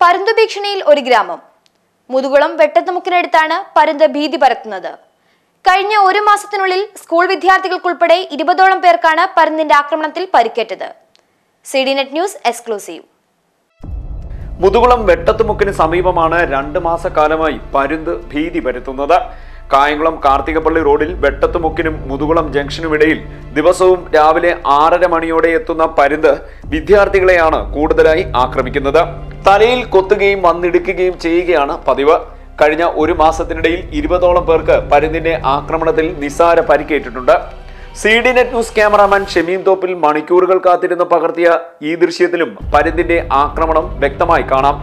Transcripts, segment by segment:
പരുന്തു ഭീഷണിയിൽ ഒരു ഗ്രാമം മുതുകുളം വെട്ടത്തുമുക്കിനടുത്താണ് പരുന്ത് ഭീതി പരത്തുന്നത് കഴിഞ്ഞ ഒരു മാസത്തിനുള്ളിൽ സ്കൂൾ വിദ്യാർത്ഥികൾക്കുൾപ്പെടെ ഇരുപതോളം പേർക്കാണ് പരുന്തിന്റെ ആക്രമണത്തിൽ പരിക്കേറ്റത് C D net news exclusive Muthukulam വെട്ടത്തുമുക്കിന് സമീപമാണ് രണ്ട് മാസക്കാലമായി പരുന്ത് ഭീതി പരത്തുന്നത് കായംകുളം കാർത്തികപ്പള്ളി റോഡിൽ വെട്ടത്തുമുക്കിനും മുതുകുളം ജംഗ്ഷനുമിടയിൽ ദിവസവും രാവിലെ ആറര മണിയോടെ എത്തുന്ന പരുന്ത് വിദ്യാർത്ഥികളെയാണ് കൂടുതലായി ആക്രമിക്കുന്നത് തലയിൽ കൊത്തുകയും വന്നിടുക്കുകയും ചെയ്യുകയാണ് പതിവ് കഴിഞ്ഞ ഒരു മാസത്തിനിടയിൽ ഇരുപതോളം പേർക്ക് പരുന്തിന്റെ ആക്രമണത്തിൽ നിസ്സാര പരിക്കേറ്റിട്ടുണ്ട് C D net news cameraman Shameem Thoppil മണിക്കൂറുകൾ കാത്തിരുന്ന് പകർത്തിയ ഈ ദൃശ്യത്തിലും പരുന്തിന്റെ ആക്രമണം വ്യക്തമായി കാണാം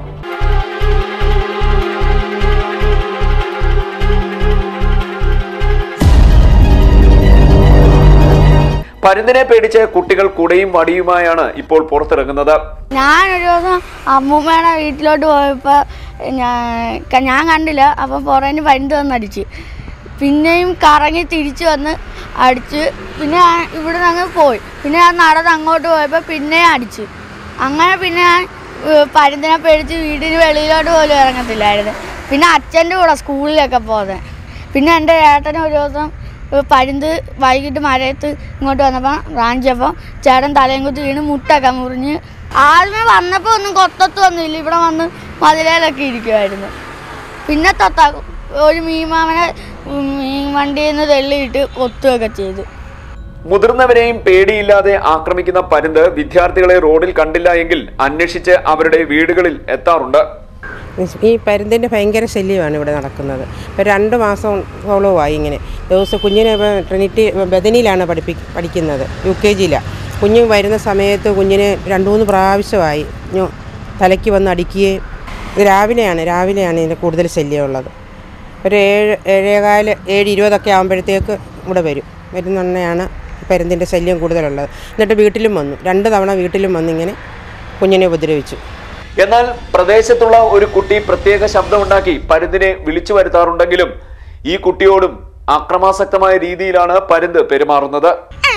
പരുന്തിനെ പേടിച്ച് കുട്ടികൾ കുടയും വടിയുമായാണ് ഇപ്പോൾ പുറത്തിറങ്ങുന്നത് ഞാനൊരു ദിവസം അമ്മൂമ്മയുടെ വീട്ടിലോട്ട് പോയപ്പോൾ ഞാൻ ഞാൻ കണ്ടില്ല അപ്പം പുറകിന് പരുന്ത് വന്ന് അടിച്ച് പിന്നെയും കറങ്ങി തിരിച്ചു വന്ന് അടിച്ച് പിന്നെ ഞാൻ ഇവിടെ നിന്ന് അങ്ങ് പോയി പിന്നെ ഞാൻ നടന്ന് അങ്ങോട്ട് പോയപ്പോൾ പിന്നെയും അടിച്ച് അങ്ങനെ പിന്നെ ഞാൻ ഏഹ്, പരുന്തിനെ പേടിച്ച് വീടിന് വെളിയിലോട്ട് പോലും ഇറങ്ങത്തില്ലായിരുന്നു പിന്നെ അച്ഛൻ്റെ കൂടെ സ്കൂളിലൊക്കെ പോകുന്നത് പിന്നെ എൻ്റെ ഏട്ടന് ഒരു ദിവസം ഏഹ്, പരുന്ത് വൈകിട്ട് മഴയത്ത് ഇങ്ങോട്ട് വന്നപ്പോൾ റാഞ്ചിയപ്പോൾ ചേട്ടൻ തലയും കുത്തി വീണ് മുട്ടൊക്കെ മുറിഞ്ഞ് ആദ്യമേ വന്നപ്പോൾ ഒന്നും കൊത്തത്ത് വന്നില്ല ഇവിടെ വന്ന് മതിലയിലൊക്കെ ഇരിക്കുമായിരുന്നു പിന്നെ തൊത്ത ഒരു മീൻമാമനെ ഉം, മീൻ വണ്ടിയിൽ നിന്ന് തെള്ളിയിട്ട് കൊത്തുകയൊക്കെ ചെയ്തു മുതിർന്നവരെയും പേടിയില്ലാതെ ആക്രമിക്കുന്ന പരുന്ത് വിദ്യാർത്ഥികളെ റോഡിൽ കണ്ടില്ല എങ്കിൽ അന്വേഷിച്ച് അവരുടെ വീടുകളിൽ എത്താറുണ്ട് ഈ പരുന്തിൻ്റെ ഭയങ്കര ശല്യമാണ് ഇവിടെ നടക്കുന്നത് ഇപ്പോൾ രണ്ട് മാസത്തോളമായി ഇങ്ങനെ ദിവസം കുഞ്ഞിനെ ഇപ്പോൾ ട്രിനിറ്റി ബദനിയിലാണ് പഠിപ്പി പഠിക്കുന്നത് യു കെ ജിയിലാണ് കുഞ്ഞ് വരുന്ന സമയത്ത് കുഞ്ഞിന് രണ്ട് മൂന്ന് പ്രാവശ്യമായി ഞൊ- തലയ്ക്ക് വന്ന് അടിക്കുകയും ഇത് രാവിലെയാണ് രാവിലെയാണ് ഇതിൻ്റെ കൂടുതൽ ശല്യമുള്ളത് ഒരു ഏഴ് ഏഴേകാല് ഏഴ് ഇരുപതൊക്കെ ആകുമ്പോഴത്തേക്ക് ഇവിടെ വരും വരുന്നുണ്ടെയാണ് പരുന്തിൻ്റെ ശല്യം കൂടുതലുള്ളത് എന്നിട്ട് വീട്ടിലും വന്നു രണ്ട് തവണ വീട്ടിലും വന്നിങ്ങനെ കുഞ്ഞിനെ ഉപദ്രവിച്ചു എന്നാൽ പ്രദേശത്തുള്ള ഒരു കുട്ടി പ്രത്യേക ശബ്ദമുണ്ടാക്കി പരുന്തിനെ വിളിച്ചു വരുത്താറുണ്ടെങ്കിലും ഈ കുട്ടിയോടും അക്രമാസക്തമായ രീതിയിലാണ് പരുന്ത് പെരുമാറുന്നത്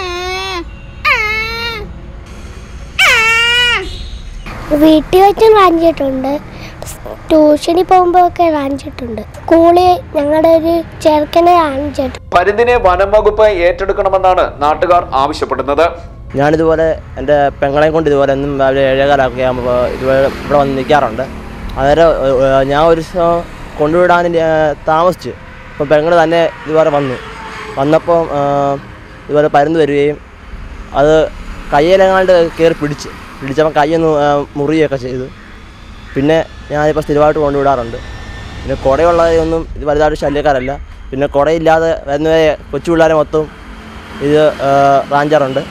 വീട്ടിൽ വെച്ചും റാഞ്ചിയിട്ടുണ്ട് ട്യൂഷനിൽ പോകുമ്പോൾ ഒക്കെ റാഞ്ചിയിട്ടുണ്ട് സ്കൂളിൽ ഞങ്ങളുടെ ഒരു ചെറുക്കനെ റാഞ്ചിയിട്ടുണ്ട് പരുന്തിനെ വനം വകുപ്പ് ഏറ്റെടുക്കണമെന്നാണ് നാട്ടുകാർ ആവശ്യപ്പെടുന്നത് ഞാനിതുപോലെ എൻ്റെ പെങ്ങളെ കൊണ്ട് ഇതുപോലെ എന്നും രാവിലെ ഏഴേകാലൊക്കെ ആകുമ്പോൾ ഇതുപോലെ ഇവിടെ വന്ന് നിൽക്കാറുണ്ട് അന്നേരം ഏഹ്, ഏഹ്, ഞാൻ ഒരു ദിവസം കൊണ്ടുവിടാൻ ഏഹ്, താമസിച്ചു അപ്പം പെങ്ങൾ തന്നെ ഇതുപോലെ വന്നു വന്നപ്പോൾ ഏഹ്, ഇതുപോലെ പരുന്ന് വരികയും അത് കയ്യിലെങ്ങാണ്ട് കയറി പിടിച്ച് പിടിച്ചപ്പോൾ കൈയൊന്ന് ഏഹ്, മുറിയുകയൊക്കെ ചെയ്തു പിന്നെ ഞാനിപ്പോൾ സ്ഥിരമായിട്ട് കൊണ്ടുവിടാറുണ്ട് പിന്നെ കുടയുള്ളതൊന്നും ഇത് വലുതായിട്ട് ശല്യക്കാരല്ല പിന്നെ കുടയില്ലാതെ വരുന്നവരെ കൊച്ചു പിള്ളേരെ മൊത്തം ഇത് ഏഹ്, റാഞ്ചാറുണ്ട്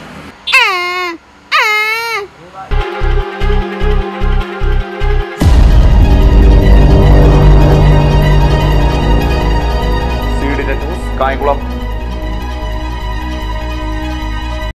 C D net news Kayamkulam